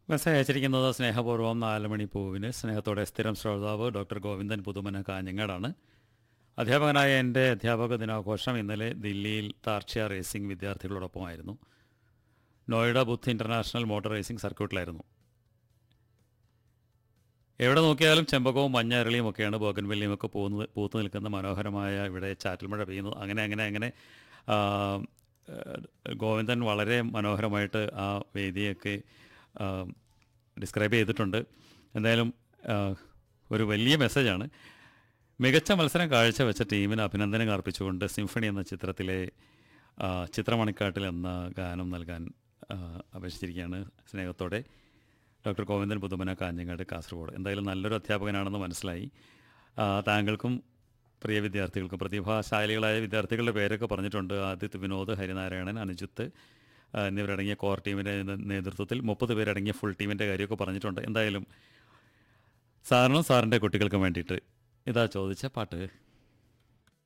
message അയച്ചിരിക്കുന്നത് സ്നേഹപൂർവ്വം നാലുമണി പൂവിന് സ്നേഹത്തോടെ സ്ഥിരം ശ്രോതാവ് ഡോക്ടർ ഗോവിന്ദൻ പുതുമന കാഞ്ഞങ്ങാടാണ് അധ്യാപകനായ എൻ്റെ അധ്യാപക ദിനാഘോഷം ഇന്നലെ ദില്ലിയിൽ താർഷ്യ റേസിംഗ് വിദ്യാർത്ഥികളോടൊപ്പമായിരുന്നു Noida Buddh international motor racing സർക്യൂട്ടിലായിരുന്നു എവിടെ നോക്കിയാലും ചെമ്പകവും മഞ്ഞ അരളിയും ഒക്കെയാണ് ബോഗൻവെല്ലിയും ഒക്കെ പൂന്ന് പൂത്തു നിൽക്കുന്ന മനോഹരമായ ഇവിടെ ചാറ്റൽ മഴ പെയ്യുന്നു അങ്ങനെ അങ്ങനെ അങ്ങനെ ആ, ഏഹ്, ഗോവിന്ദൻ വളരെ മനോഹരമായിട്ട് ആ വേദിയൊക്കെ ആ, ഡിസ്ക്രൈബ് ചെയ്തിട്ടുണ്ട് എന്തായാലും ആ, ഒരു വലിയ മെസ്സേജാണ് മികച്ച മത്സരം കാഴ്ചവെച്ച ടീമിന് അഭിനന്ദനങ്ങൾ അർപ്പിച്ചുകൊണ്ട് സിംഫണി എന്ന ചിത്രത്തിലെ ആ, ചിത്രമണിക്കാട്ടിൽ എന്ന ഗാനം നൽകാൻ ആ, അപേക്ഷിച്ചിരിക്കുകയാണ് സ്നേഹത്തോടെ ഡോക്ടർ ഗോവിന്ദൻ പുതുമന കാഞ്ഞങ്ങാട് കാസർഗോഡ് എന്തായാലും നല്ലൊരു അധ്യാപകനാണെന്ന് മനസ്സിലായി ആ, താങ്കൾക്കും പ്രിയ വിദ്യാർത്ഥികൾക്കും പ്രതിഭാശാലികളായ വിദ്യാർത്ഥികളുടെ പേരൊക്കെ പറഞ്ഞിട്ടുണ്ട് ആദിത്യ വിനോദ് ഹരിനാരായണൻ അനുജിത്ത് ആ, എന്നിവരടങ്ങിയ കോർ ടീമിൻ്റെ നേ- നേതൃത്വത്തിൽ മുപ്പത് പേരടങ്ങിയ ഫുൾ ടീമിൻ്റെ കാര്യമൊക്കെ പറഞ്ഞിട്ടുണ്ട് എന്തായാലും സാറിനും സാറിൻ്റെ കുട്ടികൾക്കും വേണ്ടിയിട്ട് ഇതാ ചോദിച്ച പാട്ട്